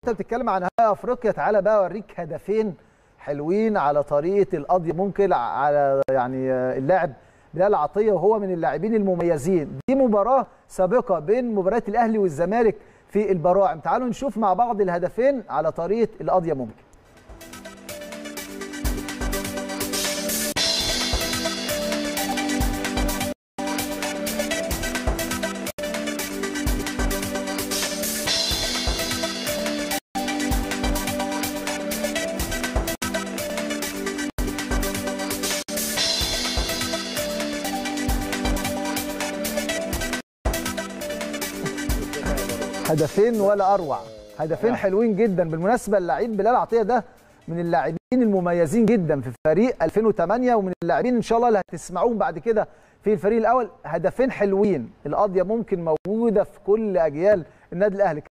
انت بتتكلم عن نهائي افريقيا تعالى بقى اوريك هدفين حلوين على طريقه القضيه ممكن على يعني اللاعب بلال عطيه وهو من اللاعبين المميزين دي مباراه سابقه بين مباريات الاهلي والزمالك في البراعم تعالوا نشوف مع بعض الهدفين على طريقه القضيه ممكن هدفين ولا اروع هدفين حلوين جدا بالمناسبه اللعيب بلال عطيه ده من اللاعبين المميزين جدا في فريق 2008 ومن اللاعبين ان شاء الله اللي هتسمعوهم بعد كده في الفريق الاول هدفين حلوين القضيه ممكن موجوده في كل اجيال النادي الاهلي